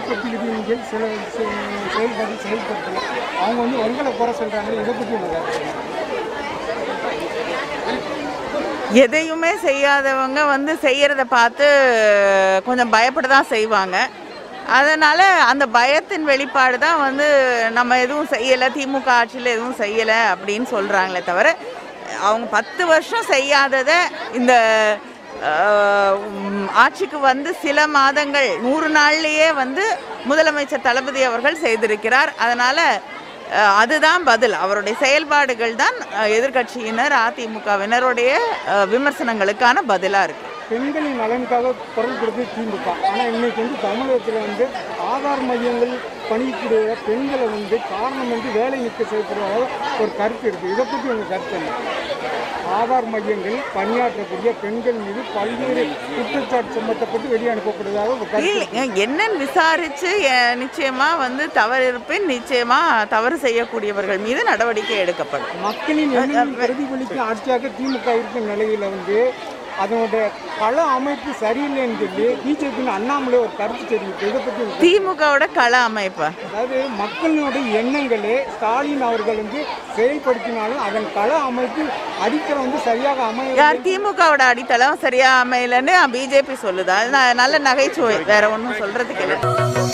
பட்டியலின் கீழ் சில செ- செயல்படு செயல்படுத்தல அவங்க வந்து உங்களை குறை சொல்கிறாங்க இதை பற்றி உங்கள் கருத்து என்ன? எதையுமே செய்யாதவங்க வந்து செய்யறத பார்த்து கொஞ்சம் பயப்பட தான் செய்வாங்க அதனால் அந்த பயத்தின் வெளிப்பாடு தான் வந்து நம்ம எதுவும் செய்யலை திமுக ஆட்சியில் எதுவும் செய்யலை அப்படின்னு சொல்கிறாங்களே தவிர அவங்க பத்து வருஷம் செய்யாததை இந்த ஆஹ், உம், ஆட்சிக்கு வந்து சில மாதங்கள் நூறு நாள்லேயே வந்து முதலமைச்சர் தளபதி அவர்கள் செய்திருக்கிறார் அதனால் அஹ் அதுதான் பதில் அவருடைய செயல்பாடுகள் தான் அஹ், எதிர்க்கட்சியினர் அதிமுகவினருடைய அஹ், விமர்சனங்களுக்கான பதிலாக இருக்கு பெண்களின் நலனுக்காக குரல் கொடுத்து திமுக ஆனால் இன்னைக்கு வந்து தமிழகத்தில் வந்து ஆதார் மையங்கள் பணிபுரிய பெண்களை வந்து காரணம் வந்து வேலை நிற்க செய்யப்படுவதாக ஒரு கருத்து இருக்குது இதை பற்றி உங்கள் கருத்து என்ன ஆதார் மையங்கள் பணியாற்றக்கூடிய பெண்கள் மீது பல்வேறு குற்றச்சாட்டு சுமத்தப்பட்டு வெளியே அனுப்பப்படுவதாக ஒரு கருத்து இருக்கு. இல்லைங்க என்னன்னு விசாரித்து நிச்சயமாக வந்து தவறு இருப்பின் நிச்சயமாக தவறு செய்யக்கூடியவர்கள் மீது நடவடிக்கை எடுக்கப்படும் மக்களின் எண்ணங்களை பிரதிபலிக்கும் ஆட்சியாக திமுக இருக்கும் நிலையில வந்து அதனுடைய கள அமைப்பு சரியில்லைன்னு சொல்லி பிஜேபியின் அண்ணாமலை ஒரு கருத்து தெரிவித்து இதை பற்றி உங்க- திமுகவோட கள அமைப்பு அதாவது மக்களுடைய எண்ணங்களே ஸ்டாலின் அவர்கள் வந்து செயல்படுத்தினாலும் அதன் கள அமைப்பு அடித்தளம் வந்து சரியாக அமைய யார் திமுகவோட அடித்தளம் சரியா அமையலன்னு பிஜேபி சொல்லுது அது ந- நல்ல நகைச்சுவை வேற ஒன்றும் சொல்றதுக்கு இல்லை